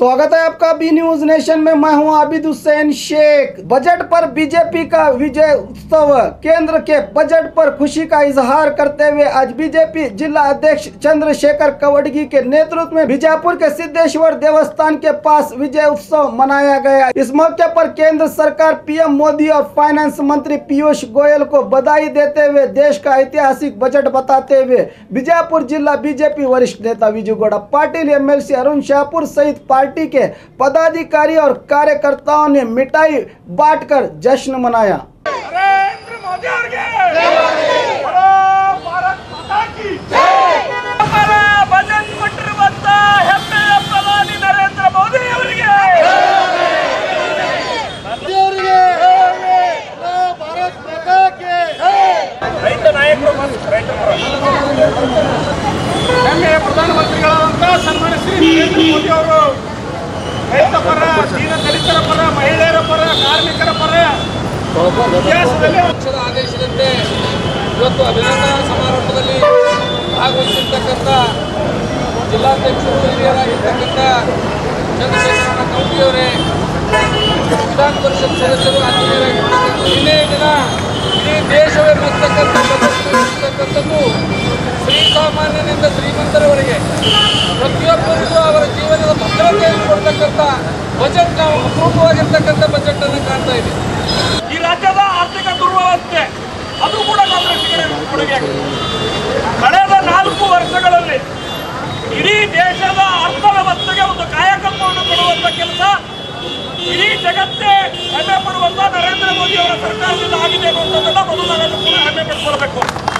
स्वागत है आपका बी न्यूज नेशन में मैं हूं आबिद हुसैन शेख बजट पर बीजेपी का विजय उत्सव केंद्र के बजट पर खुशी का इजहार करते हुए आज बीजेपी जिला अध्यक्ष चंद्रशेखर कवडगी के नेतृत्व में बीजापुर के सिद्धेश्वर देवस्थान के पास विजय उत्सव मनाया गया इस मौके पर केंद्र सरकार पीएम मोदी और फाइनेंस मंत्री पीयूष गोयल को बधाई देते हुए देश का ऐतिहासिक बजट बताते हुए बीजापुर जिला बीजेपी वरिष्ठ नेता विजू गौड़ा पाटिल एमएलसी अरुण शाहपुर सहित पार्टी के पदाधिकारी और कार्यकर्ताओं ने मिठाई बांटकर जश्न मनाया नरेंद्र मोदी ಅವ್ರಿಗೆ ಬರೋ ಭಾರತ್ ಮಾತಾ ಕಿ ಅವರ ಬಜೆಟ್ ಕೊಟ್ಟಿರುವಂತ ಹೆಮ್ಮೆಯ ಪ್ರಧಾನಿ ನರೇಂದ್ರ ಮೋದಿ ಅವರಿಗೆ ರೈತ ನಾಯಕರು ಮತ್ತು ರೈತ ಹೆಮ್ಮೆಯ ಪ್ರಧಾನಮಂತ್ರಿಗಳಾದಂಥ ಸನ್ಮಾನ್ಯ ಶ್ರೀ ನರೇಂದ್ರ ಮೋದಿ ಅವರು ರೈತ ಪರ ದೀನ ದಲಿತರ ಪರ ಮಹಿಳೆಯರ ಪರ ಕಾರ್ಮಿಕರ ಪರ ಇತಿಹಾಸದಲ್ಲಿ ಪಕ್ಷದ ಆದೇಶದಂತೆ ಇವತ್ತು ಅಭಿನಂದನಾ ಸಮಾರಂಭದಲ್ಲಿ ಭಾಗವಹಿಸಿರ್ತಕ್ಕಂಥ ಜಿಲ್ಲಾಧ್ಯಕ್ಷರು ಹಿರಿಯರಾಗಿರ್ತಕ್ಕಂಥ ಚಂದ್ರಶೇಖರಣ್ಣ ಕೌಟಿಯವರೇ ವಿಧಾನ ಪರಿಷತ್ ಸದಸ್ಯರು ಆತ್ಮೀಯರಾಗಿರ್ತಕ್ಕಂಥ ನಿನ್ನೆ ದಿನ ಇಡೀ ದೇಶವೇ ಮೆಚ್ಚತಕ್ಕಂಥ ಬದಲಿರ್ತಕ್ಕಂಥದ್ದು ಶ್ರೀಸಾಮಾನ್ಯನಿಂದ ಶ್ರೀಮಂತರವರೆಗೆ ಪ್ರತಿಯೊಬ್ಬರಿಗೂ ಅವರ ಜೀವನದ ಭದ್ರತೆಯನ್ನು ಕೊಡ್ತಕ್ಕಂಥ ಬಜೆಟ್ ನಾವು ಅಪರೂಪವಾಗಿರ್ತಕ್ಕಂಥ ಬಜೆಟ್ ಅನ್ನು ಕಾಣ್ತಾ ಇದ್ದೀವಿ ಈ ರಾಜ್ಯದ ಆರ್ಥಿಕ ದುರ್ವ್ಯವಸ್ಥೆ ಅದು ಕೂಡ ಕಾಂಗ್ರೆಸ್ಸಿಗೆ ಕೊಡುಗೆಯಾಗಿದೆ ಕಳೆದ ನಾಲ್ಕು ವರ್ಷಗಳಲ್ಲಿ ಇಡೀ ದೇಶದ ಅರ್ಥವ್ಯವಸ್ಥೆಗೆ ಒಂದು ಕಾಯಕಲ್ಪವನ್ನು ಕೊಡುವಂತ ಕೆಲಸ ಇಡೀ ಜಗತ್ತೇ ಹೆಮ್ಮೆ ಪಡುವಂತ ನರೇಂದ್ರ ಮೋದಿ ಅವರ ಸರ್ಕಾರದಿಂದ ಆಗಿದೆ ಅನ್ನುವಂಥದ್ದನ್ನ ಮೊದಲು ನಾವೆಲ್ಲರೂ ಕೂಡ ಹೆಮ್ಮೆ ಪಡ್ಕೊಳ್ಬೇಕು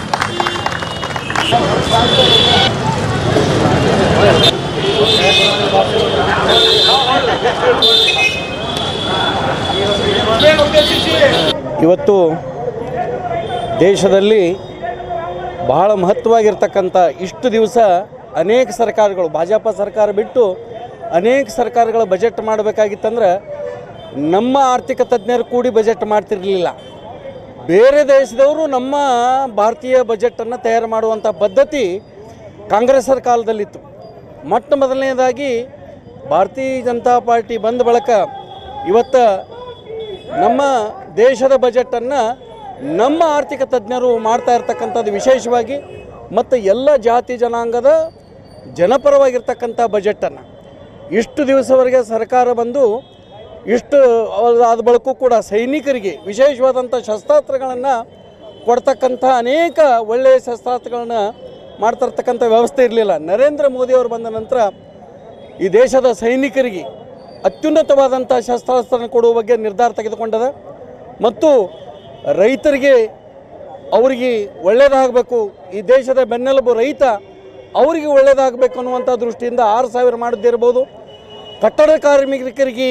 ಇದನ್ನು ಉದ್ದೇಶಿಸಿ ಇವತ್ತು ದೇಶದಲ್ಲಿ ಬಹಳ ಮಹತ್ವವಾಗಿರ್ತಕ್ಕಂಥ ಇಷ್ಟು ದಿವಸ ಅನೇಕ ಸರ್ಕಾರಗಳು ಭಾಜಪ ಸರ್ಕಾರ ಬಿಟ್ಟು ಅನೇಕ ಸರ್ಕಾರಗಳ ಬಜೆಟ್ ಮಾಡಬೇಕಾಗಿತ್ತಂದ್ರೆ ನಮ್ಮ ಆರ್ಥಿಕ ತಜ್ಞರು ಕೂಡಿ ಬಜೆಟ್ ಮಾಡ್ತಿರಲಿಲ್ಲ ಬೇರೆ ದೇಶದವರು ನಮ್ಮ ಭಾರತೀಯ ಬಜೆಟನ್ನು ತಯಾರು ಮಾಡುವಂಥ ಪದ್ಧತಿ ಕಾಂಗ್ರೆಸ್ಸರ ಕಾಲದಲ್ಲಿತ್ತು ಮೊಟ್ಟ ಮೊದಲನೇದಾಗಿ ಭಾರತೀಯ ಜನತಾ ಪಾರ್ಟಿ ಬಂದ ಬಳಿಕ ಇವತ್ತು ನಮ್ಮ ದೇಶದ ಬಜೆಟನ್ನು ನಮ್ಮ ಆರ್ಥಿಕ ತಜ್ಞರು ಮಾಡ್ತಾ ಇರ್ತಕ್ಕಂಥದ್ದು ವಿಶೇಷವಾಗಿ ಮತ್ತು ಎಲ್ಲ ಜಾತಿ ಜನಾಂಗದ ಜನಪರವಾಗಿರ್ತಕ್ಕಂಥ ಬಜೆಟನ್ನು ಇಷ್ಟು ದಿವಸವರೆಗೆ ಸರ್ಕಾರ ಬಂದು ಇಷ್ಟು ಆದ ಬಳಿಕ ಕೂಡ ಸೈನಿಕರಿಗೆ ವಿಶೇಷವಾದಂಥ ಶಸ್ತ್ರಾಸ್ತ್ರಗಳನ್ನು ಕೊಡ್ತಕ್ಕಂಥ ಅನೇಕ ಒಳ್ಳೆಯ ಶಸ್ತ್ರಾಸ್ತ್ರಗಳನ್ನ ಮಾಡ್ತಿರ್ತಕ್ಕಂಥ ವ್ಯವಸ್ಥೆ ಇರಲಿಲ್ಲ ನರೇಂದ್ರ ಮೋದಿಯವರು ಬಂದ ನಂತರ ಈ ದೇಶದ ಸೈನಿಕರಿಗೆ ಅತ್ಯುನ್ನತವಾದಂಥ ಶಸ್ತ್ರಾಸ್ತ್ರ ಕೊಡುವ ಬಗ್ಗೆ ನಿರ್ಧಾರ ತೆಗೆದುಕೊಂಡದ ಮತ್ತು ರೈತರಿಗೆ ಅವರಿಗೆ ಒಳ್ಳೆಯದಾಗಬೇಕು ಈ ದೇಶದ ಬೆನ್ನೆಲುಬು ರೈತ ಅವರಿಗೆ ಒಳ್ಳೆಯದಾಗಬೇಕು ಅನ್ನುವಂಥ ದೃಷ್ಟಿಯಿಂದ ಆರು ಸಾವಿರ ಮಾಡಿದ್ದಿರ್ಬೋದು ಕಟ್ಟಡ ಕಾರ್ಮಿಕರಿಗೆ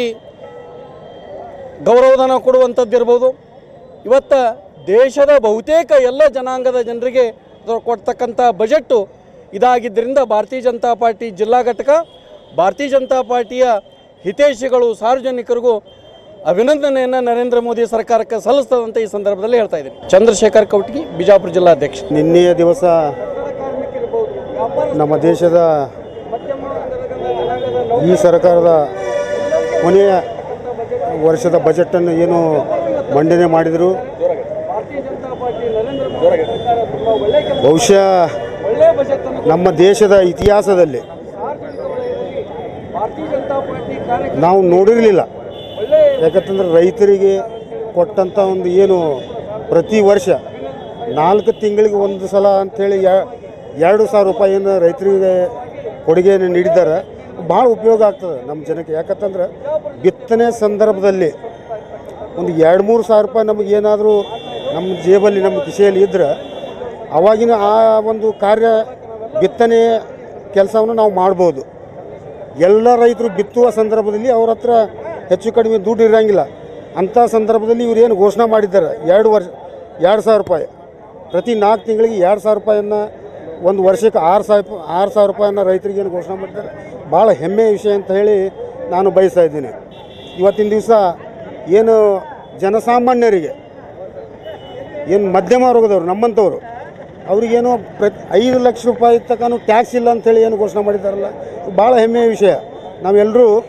ಗೌರವಧನ ಕೊಡುವಂಥದ್ದಿರ್ಬೋದು ಇವತ್ತು ದೇಶದ ಬಹುತೇಕ ಎಲ್ಲ ಜನಾಂಗದ ಜನರಿಗೆ ಅದು ಕೊಡ್ತಕ್ಕಂಥ ಬಜೆಟ್ಟು ಇದಾಗಿದ್ದರಿಂದ ಭಾರತೀಯ ಜನತಾ ಪಾರ್ಟಿ ಜಿಲ್ಲಾ ಘಟಕ ಭಾರತೀಯ ಜನತಾ ಪಾರ್ಟಿಯ ಹಿತೈಷಿಗಳು ಸಾರ್ವಜನಿಕರಿಗೂ ಅಭಿನಂದನೆಯನ್ನು ನರೇಂದ್ರ ಮೋದಿ ಸರ್ಕಾರಕ್ಕೆ ಸಲ್ಲಿಸ್ತದಂತ ಈ ಸಂದರ್ಭದಲ್ಲಿ ಹೇಳ್ತಾ ಇದ್ದೀನಿ ಚಂದ್ರಶೇಖರ್ ಕೌಟಗಿ ಬಿಜಾಪುರ ಜಿಲ್ಲಾಧ್ಯಕ್ಷ ನಿನ್ನೆಯ ದಿವಸ ನಮ್ಮ ದೇಶದ ಈ ಸರ್ಕಾರದ ಕೊನೆಯ ವರ್ಷದ ಬಜೆಟನ್ನು ಏನು ಮಂಡನೆ ಮಾಡಿದರು ಬಹುಶಃ ನಮ್ಮ ದೇಶದ ಇತಿಹಾಸದಲ್ಲಿ ನಾವು ನೋಡಿರಲಿಲ್ಲ ಯಾಕಂತಂದ್ರೆ ರೈತರಿಗೆ ಕೊಟ್ಟಂಥ ಒಂದು ಏನು ಪ್ರತಿ ವರ್ಷ ನಾಲ್ಕು ತಿಂಗಳಿಗೆ ಒಂದು ಸಲ ಅಂಥೇಳಿ ಎರಡು ಸಾವಿರ ರೂಪಾಯಿಯನ್ನು ರೈತರಿಗೆ ಕೊಡುಗೆಯನ್ನು ನೀಡಿದ್ದಾರೆ ಭಾಳ ಉಪಯೋಗ ಆಗ್ತದೆ ನಮ್ಮ ಜನಕ್ಕೆ ಯಾಕಂತಂದ್ರೆ ಬಿತ್ತನೆ ಸಂದರ್ಭದಲ್ಲಿ ಒಂದು ಎರಡು ಮೂರು ಸಾವಿರ ರೂಪಾಯಿ ನಮಗೆ ಏನಾದರೂ ನಮ್ಮ ಜೇಬಲ್ಲಿ ನಮ್ಮ ಕಿಸೆಯಲ್ಲಿ ಇದ್ದರೆ ಅವಾಗಿನ ಆ ಒಂದು ಕಾರ್ಯ ಬಿತ್ತನೆ ಕೆಲಸವನ್ನು ನಾವು ಮಾಡ್ಬೋದು ಎಲ್ಲ ರೈತರು ಬಿತ್ತುವ ಸಂದರ್ಭದಲ್ಲಿ ಅವ್ರ ಹತ್ರ ಹೆಚ್ಚು ಕಡಿಮೆ ದುಡ್ಡು ಇರೋಂಗಿಲ್ಲ ಅಂಥ ಸಂದರ್ಭದಲ್ಲಿ ಇವ್ರು ಏನು ಘೋಷಣೆ ಮಾಡಿದ್ದಾರೆ ಎರಡು ವರ್ಷ ಎರಡು ಸಾವಿರ ರೂಪಾಯಿ ಪ್ರತಿ ನಾಲ್ಕು ತಿಂಗಳಿಗೆ ಎರಡು ಸಾವಿರ ರೂಪಾಯಿಯನ್ನು ಒಂದು ವರ್ಷಕ್ಕೆ ಆರು ಸಾವಿರ ಆರು ಸಾವಿರ ರೂಪಾಯಿಯನ್ನು ರೈತರಿಗೆ ಏನು ಘೋಷಣೆ ಮಾಡಿದ್ದಾರೆ ಭಾಳ ಹೆಮ್ಮೆಯ ವಿಷಯ ಅಂತ ಹೇಳಿ ನಾನು ಬಯಸ್ತಾ ಇದ್ದೀನಿ ಇವತ್ತಿನ ದಿವಸ ಏನು ಜನಸಾಮಾನ್ಯರಿಗೆ ಏನು ಮಧ್ಯಮ ವರ್ಗದವರು ನಮ್ಮಂಥವ್ರು ಅವ್ರಿಗೇನು ಪ್ರತಿ ಐದು ಲಕ್ಷ ರೂಪಾಯಿ ತನಕ ಟ್ಯಾಕ್ಸ್ ಇಲ್ಲ ಅಂಥೇಳಿ ಏನು ಘೋಷಣೆ ಮಾಡಿದ್ದಾರಲ್ಲ ಇದು ಭಾಳ ಹೆಮ್ಮೆಯ ವಿಷಯ ನಾವೆಲ್ಲರೂ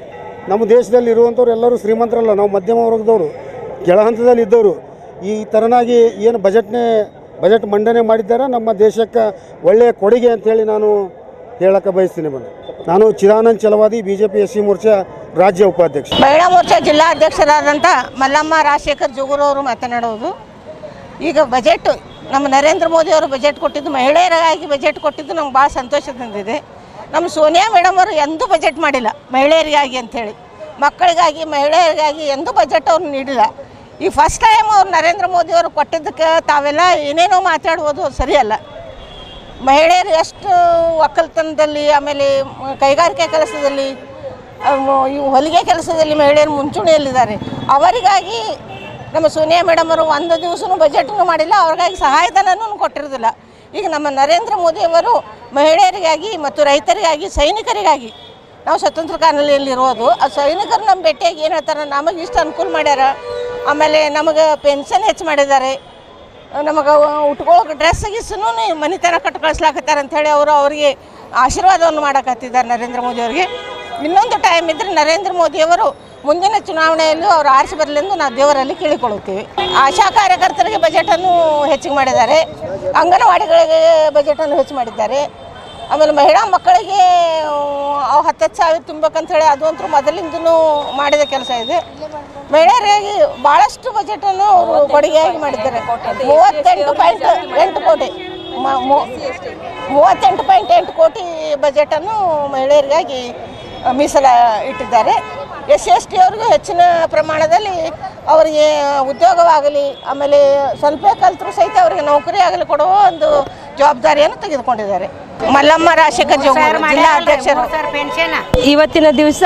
ನಮ್ಮ ದೇಶದಲ್ಲಿ ಇರುವಂಥವ್ರು ಎಲ್ಲರೂ ಶ್ರೀಮಂತರಲ್ಲ ನಾವು ಮಧ್ಯಮ ವರ್ಗದವರು ಕೆಳ ಹಂತದಲ್ಲಿ ಇದ್ದವರು ಈ ಥರನಾಗಿ ಏನು ಬಜೆಟ್ನೇ ಬಜೆಟ್ ಮಂಡನೆ ಮಾಡಿದ್ದಾರೆ ನಮ್ಮ ದೇಶಕ್ಕೆ ಒಳ್ಳೆಯ ಕೊಡುಗೆ ಅಂತೇಳಿ ನಾನು ಹೇಳಕ್ಕೆ ಬಯಸ್ತೀನಿ ಬನ್ನಿ ನಾನು Chidanand Chalavadi B J P S C Morcha ರಾಜ್ಯ ಉಪಾಧ್ಯಕ್ಷ ಮಹಿಳಾ ಮೋರ್ಚಾ ಜಿಲ್ಲಾಧ್ಯಕ್ಷರಾದಂಥ ಮಲ್ಲಮ್ಮ ರಾಜಶೇಖರ್ ಜುಗುರವರು ಮಾತನಾಡುವುದು ಈಗ ಬಜೆಟ್ ನಮ್ಮ ನರೇಂದ್ರ ಮೋದಿ ಅವರು ಬಜೆಟ್ ಕೊಟ್ಟಿದ್ದು ಮಹಿಳೆಯರಿಗಾಗಿ ಬಜೆಟ್ ಕೊಟ್ಟಿದ್ದು ನಮ್ಗೆ ಭಾಳ ಸಂತೋಷ ತಂದಿದೆ ನಮ್ಮ ಸೋನಿಯಾ ಮೇಡಮ್ ಅವರು ಎಂದೂ ಬಜೆಟ್ ಮಾಡಿಲ್ಲ ಮಹಿಳೆಯರಿಗಾಗಿ ಅಂಥೇಳಿ ಮಕ್ಕಳಿಗಾಗಿ ಮಹಿಳೆಯರಿಗಾಗಿ ಎಂದೂ ಬಜೆಟ್ ಅವ್ರು ನೀಡಿಲ್ಲ ಈ ಫಸ್ಟ್ ಟೈಮ್ ಅವ್ರು ನರೇಂದ್ರ ಮೋದಿ ಅವರು ಕೊಟ್ಟಿದ್ದಕ್ಕೆ ತಾವೆಲ್ಲ ಏನೇನೋ ಮಾತಾಡುವುದು ಸರಿಯಲ್ಲ ಮಹಿಳೆಯರು ಎಷ್ಟು ಒಕ್ಕಲ್ತನದಲ್ಲಿ ಆಮೇಲೆ ಮ- ಕೈಗಾರಿಕೆ ಕೆಲಸದಲ್ಲಿ ಅವು ಇವು ಹೊಲಿಗೆ ಕೆಲಸದಲ್ಲಿ ಮಹಿಳೆಯರು ಮುಂಚೂಣಿಯಲ್ಲಿದ್ದಾರೆ ಅವರಿಗಾಗಿ ನಮ್ಮ ಸೋನಿಯಾ ಮೇಡಮ್ ಅವರು ಒಂದು ದಿವಸನೂ ಬಜೆಟ್ನು ಮಾಡಿಲ್ಲ ಅವ್ರಿಗಾಗಿ ಸಹಾಯಧನನೂ ಕೊಟ್ಟಿರೋದಿಲ್ಲ ಈಗ ನಮ್ಮ ನರೇಂದ್ರ ಮೋದಿಯವರು ಮಹಿಳೆಯರಿಗಾಗಿ ಮತ್ತು ರೈತರಿಗಾಗಿ ಸೈನಿಕರಿಗಾಗಿ ನಾವು ಸ್ವತಂತ್ರ ಕಾಲದಲ್ಲಿರೋದು ಆ ಸೈನಿಕರು ನಮ್ಮ ಭೇಟಿಯಾಗಿ ಏನು ಹೇಳ್ತಾರೆ ನಮಗೆ ಇಷ್ಟು ಅನುಕೂಲ ಮಾಡ್ಯಾರ ಆಮೇಲೆ ನಮಗೆ ಪೆನ್ಷನ್ ಹೆಚ್ಚು ಮಾಡಿದ್ದಾರೆ ನಮಗೆ ಉಟ್ಕೊಳ್ಳೋಕೆ ಡ್ರೆಸ್ ಗಿಸ್ಸೂ ಮನೆತನ ಕಟ್ಟು ಕಳಿಸ್ಲಾಕತ್ತಾರೆ ಅಂಥೇಳಿ ಅವರು ಅವರಿಗೆ ಆಶೀರ್ವಾದವನ್ನು ಮಾಡಕತ್ತಿದ್ದಾರೆ ನರೇಂದ್ರ ಮೋದಿ ಅವರಿಗೆ ಇನ್ನೊಂದು ಟೈಮ್ ಇದ್ದರೆ ನರೇಂದ್ರ ಮೋದಿಯವರು ಮುಂದಿನ ಚುನಾವಣೆಯಲ್ಲೂ ಅವರು ಆರಿಸಿ ಬರಲೆಂದು ನಾವು ದೇವರಲ್ಲಿ ಕೇಳಿಕೊಳ್ಳುತ್ತೇವೆ ಆಶಾ ಕಾರ್ಯಕರ್ತರಿಗೆ ಬಜೆಟನ್ನು ಹೆಚ್ಚಿಗೆ ಮಾಡಿದ್ದಾರೆ ಅಂಗನವಾಡಿಗಳಿಗೆ ಬಜೆಟನ್ನು ಹೆಚ್ಚು ಮಾಡಿದ್ದಾರೆ ಆಮೇಲೆ ಮಹಿಳಾ ಮಕ್ಕಳಿಗೆ ಅವು ಹತ್ತತ್ತು ಸಾವಿರ ತುಂಬಬೇಕಂತೇಳಿ ಅದು ಅಂತೂ ಮೊದಲಿಂದನೂ ಮಾಡಿದ ಕೆಲಸ ಇದೆ ಮಹಿಳೆಯರಿಗೆ ಭಾಳಷ್ಟು ಬಜೆಟನ್ನು ಅವರು ಕೊಡುಗೆಯಾಗಿ ಮಾಡಿದ್ದಾರೆ ಮೂವತ್ತೆಂಟು ಪಾಯಿಂಟ್ ಎಂಟು ಕೋಟಿ ಮ- ಮೂ- ಮೂವತ್ತೆಂಟು ಪಾಯಿಂಟ್ ಎಂಟು ಕೋಟಿ ಬಜೆಟನ್ನು ಮಹಿಳೆಯರಿಗಾಗಿ ಆ, ಮೀಸಲ ಇಟ್ಟಿದ್ದಾರೆ ಎಸ್ ಸಿ ಎಸ್ ಟಿ ಅವ್ರಿಗೂ ಹೆಚ್ಚಿನ ಪ್ರಮಾಣದಲ್ಲಿ ಅವರಿಗೆ ಉದ್ಯೋಗವಾಗಲಿ ಆಮೇಲೆ ಸ್ವಲ್ಪ ಕಲ್ತರೂ ಸಹಿತ ಅವರಿಗೆ ನೌಕರಿ ಆಗಲಿ ಕೊಡುವ ಒಂದು ಜವಾಬ್ದಾರಿಯನ್ನು ತೆಗೆದುಕೊಂಡಿದ್ದಾರೆ ಮಲ್ಲಮ್ಮ ರಾಜಶೇಖರ್ ಜೋಗೂರು ಜಿಲ್ಲಾ ಅಧ್ಯಕ್ಷರು ಇವತ್ತಿನ ದಿವಸ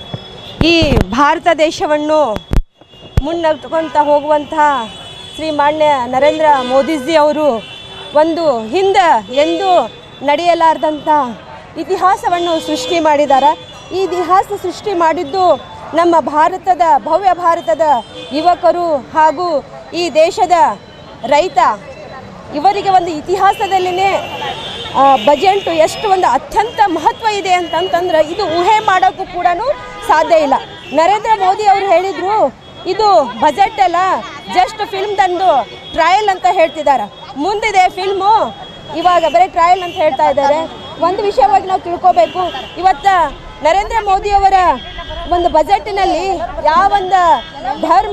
ಈ ಭಾರತ ದೇಶವನ್ನು ಮುನ್ನಡೆದುಕೊಂತ ಹೋಗುವಂತಹ ಶ್ರೀ ಮಾನ್ಯ ನರೇಂದ್ರ ಮೋದಿಜಿ ಅವರು ಒಂದು ಹಿಂದೆ ಎಂದೂ ನಡೆಯಲಾರ್ದಂಥ ಇತಿಹಾಸವನ್ನು ಸೃಷ್ಟಿ ಮಾಡಿದ್ದಾರೆ ಈ ಇತಿಹಾಸ ಸೃಷ್ಟಿ ಮಾಡಿದ್ದು ನಮ್ಮ ಭಾರತದ ಭವ್ಯ ಭಾರತದ ಯುವಕರು ಹಾಗೂ ಈ ದೇಶದ ರೈತ ಇವರಿಗೆ ಒಂದು ಇತಿಹಾಸದಲ್ಲಿನೇ ಆ, ಬಜೆಟ್ ಎಷ್ಟು ಒಂದು ಅತ್ಯಂತ ಮಹತ್ವ ಇದೆ ಅಂತಂತಂದ್ರೆ ಇದು ಊಹೆ ಮಾಡೋಕ್ಕೂ ಕೂಡ ಸಾಧ್ಯ ಇಲ್ಲ ನರೇಂದ್ರ ಮೋದಿ ಅವರು ಹೇಳಿದರು ಇದು ಬಜೆಟ್ ಅಲ್ಲ ಜಸ್ಟ್ ಫಿಲ್ಮ್ದಂದು ಟ್ರಯಲ್ ಅಂತ ಹೇಳ್ತಿದ್ದಾರೆ ಮುಂದಿದೆ ಫಿಲ್ಮು ಇವಾಗ ಬರೀ ಟ್ರಯಲ್ ಅಂತ ಹೇಳ್ತಾ ಇದ್ದಾರೆ ಒಂದು ವಿಷಯವಾಗಿ ನಾವು ತಿಳ್ಕೋಬೇಕು ಇವತ್ತ ನರೇಂದ್ರ ಮೋದಿಯವರ ಒಂದು ಬಜೆಟಿನಲ್ಲಿ ಯಾವೊಂದು ಧರ್ಮ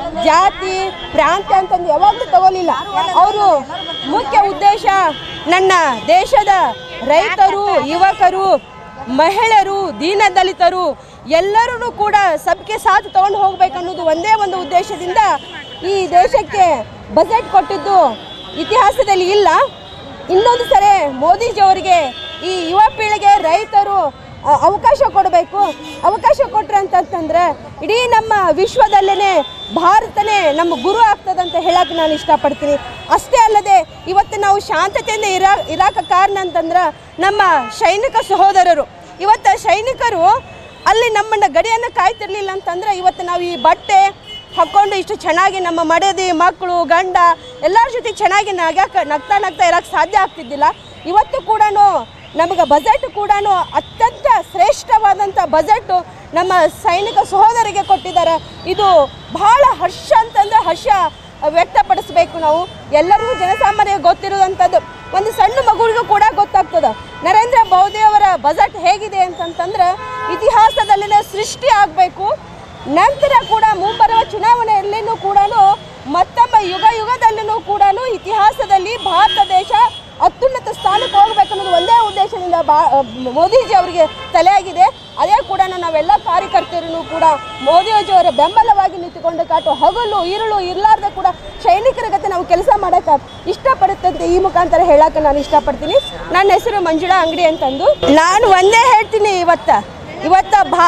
ಜಾತಿ ಪ್ರಾಂತ ಅಂತಂದು ಯಾವಾಗಲೂ ತಗೋಲಿಲ್ಲ ಅವರು ಮುಖ್ಯ ಉದ್ದೇಶ ನನ್ನ ದೇಶದ ರೈತರು ಯುವಕರು ಮಹಿಳೆಯರು ದೀನದಲಿತರು ಎಲ್ಲರೂ ಕೂಡ ಸಬ್ಕೆ ಸಾಥ್ ತಗೊಂಡು ಹೋಗ್ಬೇಕು ಅನ್ನೋದು ಒಂದೇ ಒಂದು ಉದ್ದೇಶದಿಂದ ಈ ದೇಶಕ್ಕೆ ಬಜೆಟ್ ಕೊಟ್ಟಿದ್ದು ಇತಿಹಾಸದಲ್ಲಿ ಇಲ್ಲ ಇನ್ನೊಂದು ಸರಿ ಮೋದಿಜಿ ಅವರಿಗೆ ಈ ಯುವ ಪೀಳಿಗೆ ರೈತರು ಅ, ಅವಕಾಶ ಕೊಡಬೇಕು ಅವಕಾಶ ಕೊಟ್ರೆ ಅಂತಂತಂದ್ರೆ ಇಡೀ ನಮ್ಮ ವಿಶ್ವದಲ್ಲೇ ಭಾರತನೇ ನಮ್ಮ ಗುರು ಆಗ್ತದಂತ ಹೇಳಕ್ಕೆ ನಾನು ಇಷ್ಟಪಡ್ತೀನಿ ಅಷ್ಟೇ ಅಲ್ಲದೆ ಇವತ್ತು ನಾವು ಶಾಂತತೆಯಿಂದ ಇರಾ ಇರಾಕ ಕಾರಣ ಅಂತಂದ್ರೆ ನಮ್ಮ ಸೈನಿಕ ಸಹೋದರರು ಇವತ್ತು ಸೈನಿಕರು ಅಲ್ಲಿ ನಮ್ಮನ್ನ ಗಡಿಯನ್ನು ಕಾಯ್ತಿರ್ಲಿಲ್ಲ ಅಂತಂದ್ರೆ ಇವತ್ತು ನಾವು ಈ ಬಟ್ಟೆ ಹಾಕ್ಕೊಂಡು ಇಷ್ಟು ಚೆನ್ನಾಗಿ ನಮ್ಮ ಮಡದಿ ಮಕ್ಕಳು ಗಂಡ ಎಲ್ಲರ ಜೊತೆ ಚೆನ್ನಾಗಿ ನಗ್ಯಾಕ ನಗ್ತಾ ನಗ್ತಾ ಇರಕ್ಕೆ ಸಾಧ್ಯ ಆಗ್ತಿದ್ದಿಲ್ಲ ಇವತ್ತು ಕೂಡ ನಮಗೆ ಬಜೆಟ್ ಕೂಡ ಅತ್ಯಂತ ಶ್ರೇಷ್ಠವಾದಂಥ ಬಜೆಟ್ ನಮ್ಮ ಸೈನಿಕ ಸಹೋದರಿಗೆ ಕೊಟ್ಟಿದ್ದಾರೆ ಇದು ಬಹಳ ಹರ್ಷ ಅಂತಂದ್ರೆ ಹರ್ಷ ವ್ಯಕ್ತಪಡಿಸ್ಬೇಕು ನಾವು ಎಲ್ಲರಿಗೂ ಜನಸಾಮಾನ್ಯ ಗೊತ್ತಿರುವಂಥದ್ದು ಒಂದು ಸಣ್ಣ ಮಗುವಿಗೂ ಕೂಡ ಗೊತ್ತಾಗ್ತದೆ ನರೇಂದ್ರ ಮೋದಿ ಅವರ ಬಜೆಟ್ ಹೇಗಿದೆ ಅಂತಂತಂದ್ರೆ ಇತಿಹಾಸದಲ್ಲಿನ ಸೃಷ್ಟಿ ಆಗಬೇಕು ನಂತರ ಕೂಡ ಮುಂಬರುವ ಚುನಾವಣೆಯಲ್ಲಿನೂ ಕೂಡ ಮತ್ತೊಬ್ಬ ಯುಗ ಯುಗದಲ್ಲಿನೂ ಕೂಡ ಇತಿಹಾಸದಲ್ಲಿ ಭಾರತ ದೇಶ ಅತ್ಯುನ್ನತ ಸ್ಥಾನಕ್ಕೆ ಹೋಗ್ಬೇಕು ಅನ್ನೋದು ಒಂದೇ ಉದ್ದೇಶದಿಂದ ಬಾ ಮೋದಿಜಿ ಅವರಿಗೆ ತಲೆಯಾಗಿದೆ ಅದೇ ಕೂಡ ನಾವೆಲ್ಲ ಕಾರ್ಯಕರ್ತರು ಕೂಡ ಮೋದಿಜಿಯವರ ಬೆಂಬಲವಾಗಿ ನಿಂತುಕೊಂಡು ಕಾಟು ಹಗಲು ಇರುಳು ಇರಲಾರ್ದೆ ಕೂಡ ಸೈನಿಕರ ಗತೆ ನಾವು ಕೆಲಸ ಮಾಡೋಕೆ ಇಷ್ಟಪಡುತ್ತಂತೆ ಈ ಮುಖಾಂತರ ಹೇಳಕ್ಕೆ ನಾನು ಇಷ್ಟಪಡ್ತೀನಿ ನನ್ನ ಹೆಸರು ಮಂಜುಳಾ ಅಂಗಡಿ ಅಂತಂದು ನಾನು ಒಂದೇ ಹೇಳ್ತೀನಿ ಇವತ್ತ ಇವತ್ತ ಭಾ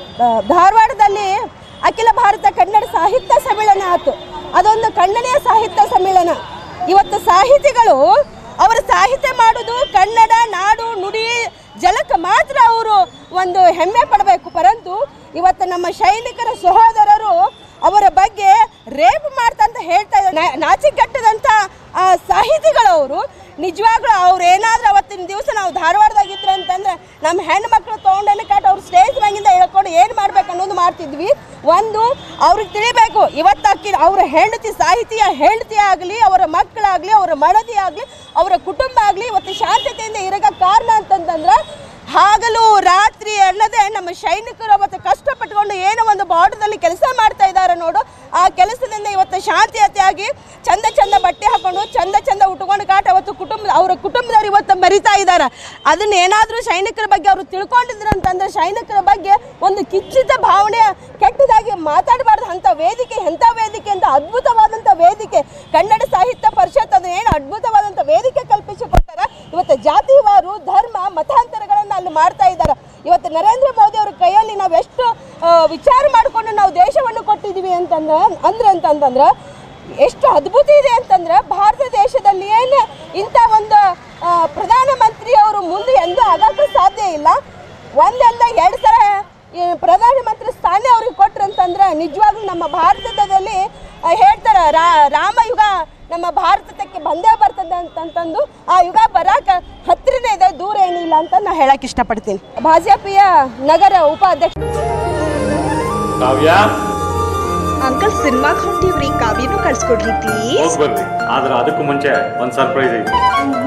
ಧಾರವಾಡದಲ್ಲಿ ಅಖಿಲ ಭಾರತ ಕನ್ನಡ ಸಾಹಿತ್ಯ ಸಮ್ಮೇಳನ ಆಯ್ತು ಅದೊಂದು ಕನ್ನಡೀಯ ಸಾಹಿತ್ಯ ಸಮ್ಮೇಳನ ಇವತ್ತು ಸಾಹಿತಿಗಳು ಅವರ ಸಾಹಿತ್ಯ ಮಾಡೋದು ಕನ್ನಡ ನಾಡು ನುಡಿ ಜಲಕ್ಕೆ ಮಾತ್ರ ಅವರು ಒಂದು ಹೆಮ್ಮೆ ಪಡಬೇಕು ಪರಂತು ಇವತ್ತು ನಮ್ಮ ಸೈನಿಕರ ಸಹೋದರರು ಅವರ ಬಗ್ಗೆ ರೇಪ್ ಮಾಡ್ತಾ ಅಂತ ಹೇಳ್ತಾ ಇದ್ದಾರೆ ನಾ- ನಾಚಿಕೆಟ್ಟದಂಥ ಆ, ಸಾಹಿತಿಗಳವರು ನಿಜವಾಗ್ಲೂ ಅವ್ರು ಏನಾದ್ರೂ ಅವತ್ತಿನ ದಿವಸ ನಾವು ಧಾರವಾಡದಾಗಿದ್ರೆ ಅಂತಂದ್ರೆ ನಮ್ಮ ಹೆಣ್ಮಕ್ಳು ತೊಗೊಂಡೇನೆ ಕಾಟ್ ಅವ್ರು ಸ್ಟೇಜ್ ಮ್ಯಾಗಿಂದ ಹೇಳ್ಕೊಂಡು ಏನು ಮಾಡ್ಬೇಕು ಅನ್ನೋದು ಮಾಡ್ತಿದ್ವಿ ಒಂದು ಅವ್ರಿಗೆ ತಿಳಿಬೇಕು ಇವತ್ತಾಕಿ ಅವರ ಹೆಂಡತಿ ಸಾಹಿತಿಯ ಹೆಂಡತಿ ಆಗಲಿ ಅವರ ಮಕ್ಕಳಾಗಲಿ ಅವರ ಮಡದಿ ಆಗಲಿ ಅವರ ಕುಟುಂಬ ಆಗಲಿ ಇವತ್ತು ಶಾಂತತೆಯಿಂದ ಇರಗ ಕಾರಣ ಅಂತಂತಂದ್ರೆ ಹಗಲು ರಾತ್ರಿ ಅಲ್ಲದೆ ನಮ್ಮ ಸೈನಿಕರು ಅವತ್ತು ಕಷ್ಟಪಟ್ಟುಕೊಂಡು ಏನೋ ಒಂದು ಬಾರ್ಡರ್ದಲ್ಲಿ ಕೆಲಸ ಮಾಡ್ತಾ ಇದ್ದಾರೆ ನೋಡು ಆ ಕೆಲಸದಿಂದ ಇವತ್ತು ಶಾಂತಿಯತೆಯಾಗಿ ಚಂದ ಚಂದ ಬಟ್ಟೆ ಹಾಕೊಂಡು ಚಂದ ಚಂದ ಉಟ್ಕೊಂಡು ಕಾಟ ಅವತ್ತು ಕುಟುಂಬ ಅವರ ಕುಟುಂಬದವ್ರು ಇವತ್ತು ಮರಿತಾ ಇದ್ದಾರೆ ಅದನ್ನ ಏನಾದರೂ ಸೈನಿಕರ ಬಗ್ಗೆ ಅವರು ತಿಳ್ಕೊಂಡಿದ್ರು ಅಂತಂದ್ರೆ ಸೈನಿಕರ ಬಗ್ಗೆ ಒಂದು ಕಿಚ್ಚಿತ ಭಾವನೆ ಕೆಟ್ಟದಾಗಿ ಮಾತಾಡಬಾರ್ದು ಅಂತ ವೇದಿಕೆ ಎಂಥ ವೇದಿಕೆ ಅಂತ ಅದ್ಭುತವಾದಂಥ ವೇದಿಕೆ ಕನ್ನಡ ಸಾಹಿತ್ಯ ಪರಿಷತ್ ಅದು ಏನು ಅದ್ಭುತವಾದಂಥ ವೇದಿಕೆ ಕಲ್ಪಿಸಿಕೊಟ್ಟಾರ ಇವತ್ತು ಜಾತಿವಾರು ಧರ್ಮ ಮತಾಂತರಗಳನ್ನು ಅಲ್ಲಿ ಮಾಡ್ತಾ ಇದ್ದಾರೆ ಇವತ್ತು ನರೇಂದ್ರ ಮೋದಿ ಅವರ ಕೈಯಲ್ಲಿ ನಾವು ಎಷ್ಟು ಆ, ವಿಚಾರ ಮಾಡಿಕೊಂಡು ನಾವು ದೇಶವನ್ನು ಕೊಟ್ಟಿದ್ದೀವಿ ಅಂತಂದ್ರೆ ಅಂದ್ರೆ ಅಂತಂದ್ರೆ ಎಷ್ಟು ಅದ್ಭುತ ಇದೆ ಅಂತಂದ್ರೆ ಭಾರತ ದೇಶದಲ್ಲಿ ಏನು ಇಂಥ ಒಂದು ಆ, ಪ್ರಧಾನಮಂತ್ರಿ ಅವರು ಮುಂದೆ ಎಂದೂ ಆಗಕ್ಕೂ ಸಾಧ್ಯ ಇಲ್ಲ ಒಂದಲ್ಲ ಎರಡು ಸಲ ಈ ಪ್ರಧಾನಮಂತ್ರಿ ಸ್ಥಾನ ಅವ್ರಿಗೆ ಕೊಟ್ರು ಅಂತಂದ್ರೆ ನಿಜವಾಗ್ಲೂ ನಮ್ಮ ಭಾರತದಲ್ಲಿ ಆ, ಹೇಳ್ತಾರೆ ರಾ ರಾಮಯುಗ ನಮ್ಮ ಭಾರತಕ್ಕೆ ಬಂದೇ ಬರ್ತದೆ ಅಂತಂತಂದು ಆ ಯುಗ ಬರಾಕ ಹತ್ತಿರನೇ ಇದೆ ದೂರ ಏನಿಲ್ಲ ಅಂತ ನಾ ಹೇಳಕ್ ಇಷ್ಟಪಡ್ತೀನಿ ಭಾಜಪಿಯ ನಗರ ಉಪಾಧ್ಯಕ್ಷ ಕಾವ್ಯ ಅಂಕಲ್ ಸಿನಿಮಾ ಹೊಂಟಿವ್ರಿ ಕಾವ್ಯನೂ ಕಳ್ಸ್ಕೊಡ್ರಿ ಪ್ಲೀಸ್ ಹೋಗ್ ಬರ್ರಿ ಆದ್ರೆ ಅದಕ್ಕೂ ಮುಂಚೆ ಒಂದ್ ಸರ್ಪ್ರೈಸ್ ಐತಿ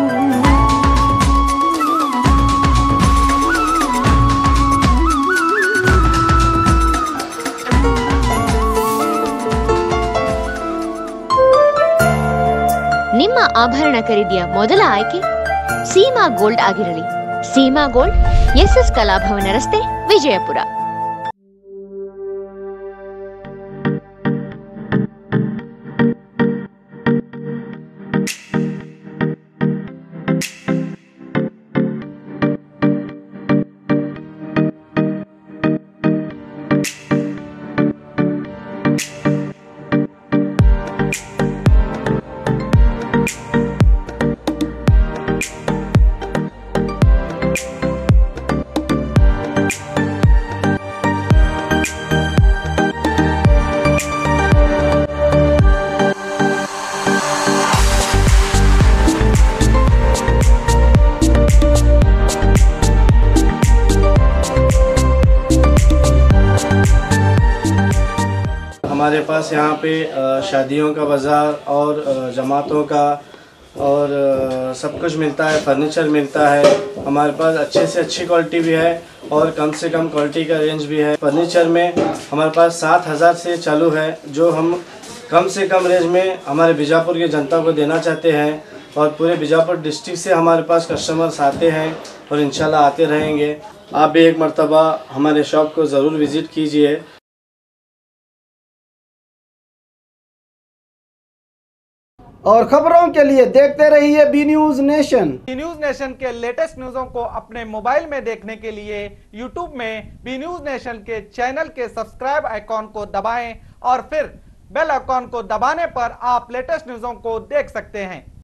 ನಿಮ್ಮ ಆಭರಣ ಖರೀದಿಯ ಮೊದಲ ಆಯ್ಕೆ ಸೀಮಾ ಗೋಲ್ಡ್ ಆಗಿರಲಿ ಸೀಮಾ ಗೋಲ್ಡ್ ಎಸ್ಎಸ್ ಕಲಾಭವನ ರಸ್ತೆ ವಿಜಯಪುರ हमारे पास यहाँ पे अ, शादियों का बाज़ार और अ, जमातों का और अ, सब कुछ मिलता है फर्नीचर मिलता है हमारे पास अच्छे से अच्छी क्वालिटी भी है और कम से कम क्वालिटी का रेंज भी है फर्नीचर में हमारे पास सात हज़ार से चालू है जो हम कम से कम रेंज में हमारे बीजापुर की जनता को देना चाहते हैं और पूरे बीजापुर डिस्ट्रिक्ट से हमारे पास कस्टमर्स आते हैं और इंशाल्लाह आते रहेंगे आप भी एक मरतबा हमारे शॉप को ज़रूर विज़िट कीजिए और खबरों के लिए देखते रहिए B news nation B news nation के लेटेस्ट न्यूज़ों को अपने मोबाइल में देखने के लिए यूट्यूब में बी न्यूज नेशन के चैनल के सब्सक्राइब आइकॉन को दबाएं और फिर बेल आइकॉन को दबाने पर आप लेटेस्ट न्यूज़ों को देख सकते हैं